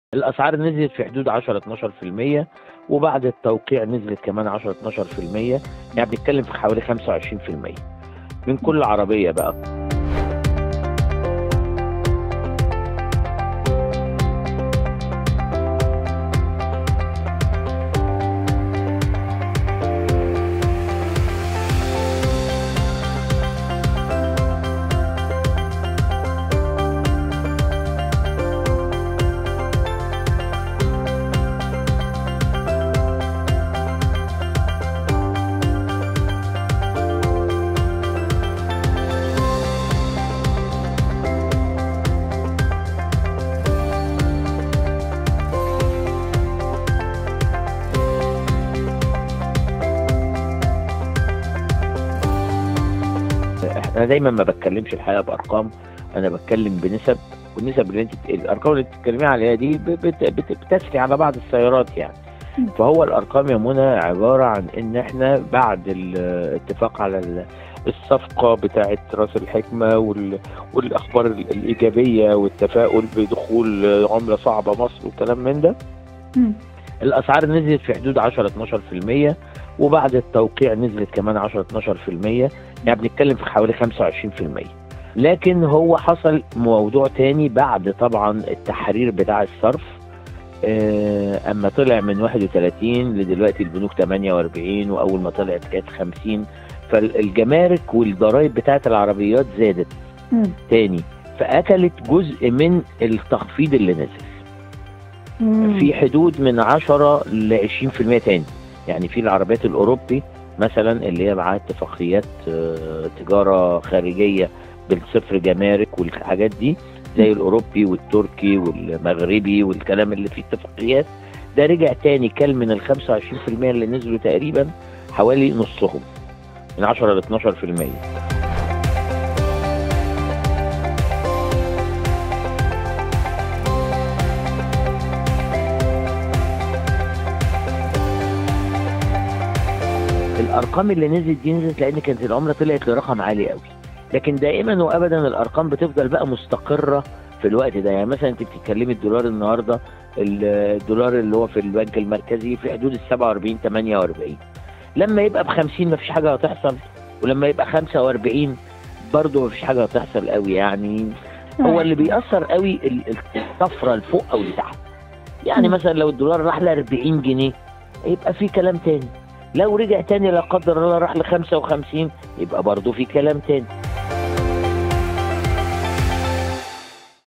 الاسعار نزلت في حدود 10 12% وبعد التوقيع نزلت كمان 10 12% يعني بنتكلم في حوالي 25% من كل عربيه بقى انا دايما ما بتكلمش الحقيقه بارقام انا بتكلم بنسب والنسب اللي انت الارقام اللي بتتكلمي عليها دي ب- بت- بت- بتسري على بعض السيارات يعني مم. فهو الارقام يا منى عباره عن ان احنا بعد الاتفاق على ال- الصفقه بتاعه راس الحكمه وال- والاخبار ال- الايجابيه والتفاؤل بدخول عمله صعبه مصر والكلام من ده مم. الاسعار نزلت في حدود 10 12% وبعد التوقيع نزلت كمان 10 12% يعني بنتكلم في حوالي 25% لكن هو حصل موضوع تاني بعد طبعا التحرير بتاع الصرف آه، اما طلع من 31 لدلوقتي البنوك 48 واول ما طلعت كانت 50 فالجمارك والضرائب بتاعت العربيات زادت مم. تاني فاكلت جزء من التخفيض اللي نزل مم. في حدود من 10 ل 20% تاني يعني في العربيات الاوروبي مثلا اللي هي معاها اتفاقيات آه، تجاره خارجيه بالصفر جمارك والحاجات دي زي الاوروبي والتركي والمغربي والكلام اللي فيه اتفاقيات ده رجع تاني كل من ال 25% اللي نزلوا تقريبا حوالي نصهم من 10 ل 12% الارقام اللي نزلت دي نزلت لان كانت العمله طلعت لرقم عالي قوي لكن دائما وابدا الارقام بتفضل بقى مستقره في الوقت ده يعني مثلا انت بتتكلمي الدولار النهارده الدولار اللي هو في البنك المركزي في حدود ال 47 48 لما يبقى ب 50 مفيش حاجه هتحصل ولما يبقى 45 برضه مفيش حاجه هتحصل قوي يعني هو اللي بيأثر قوي ال- ال- الطفره لفوق او لتحت يعني مم. مثلا لو الدولار راح ل 40 جنيه يبقى في كلام تاني لو رجع تاني لا قدر الله راح ل 55 يبقى برضه في كلام تاني